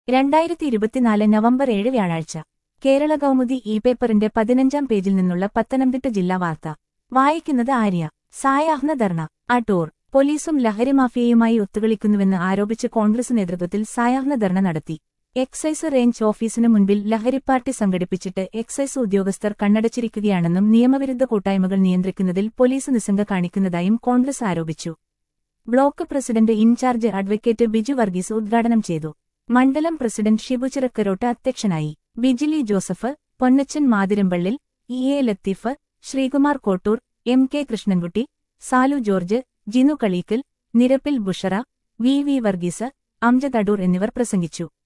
രണ്ടായിരത്തി ഇരുപത്തിനാല് നവംബർ ഏഴ് വ്യാഴാഴ്ച കേരള കൗമുദി ഇ പേപ്പറിന്റെ പതിനഞ്ചാം പേജിൽ നിന്നുള്ള പത്തനംതിട്ട ജില്ലാ വാർത്ത വായിക്കുന്നത് ആര്യ സായാഹ്ന ധർണ അടൂർ പോലീസും ലഹരി മാഫിയയുമായി ഒത്തുകളിക്കുന്നുവെന്ന് ആരോപിച്ച് കോൺഗ്രസ് നേതൃത്വത്തിൽ സായാഹ്ന ധർണ നടത്തി എക്സൈസ് റേഞ്ച് ഓഫീസിനു മുൻപിൽ ലഹരിപ്പാർട്ടി സംഘടിപ്പിച്ചിട്ട് എക്സൈസ് ഉദ്യോഗസ്ഥർ കണ്ണടച്ചിരിക്കുകയാണെന്നും നിയമവിരുദ്ധ കൂട്ടായ്മകൾ നിയന്ത്രിക്കുന്നതിൽ പോലീസ് നിസ്സംഗ കാണിക്കുന്നതായും കോൺഗ്രസ് ആരോപിച്ചു block president in charge advocate Biju Varghese ഉദ്ഘാടനം ചെയ്തു മണ്ഡലം പ്രസിഡന്റ് ഷിബു ചിറക്കരോട്ട് അധ്യക്ഷനായി Bijili Joseph Ponnachan Mathirampallil E A Latheef Sreekumar Kottoor M K Krishnankutty Salu George Jinu Kaleekkal Nirappil Bushra V V Varghese Amjad Adoor എന്നിവർ പ്രസംഗിച്ചു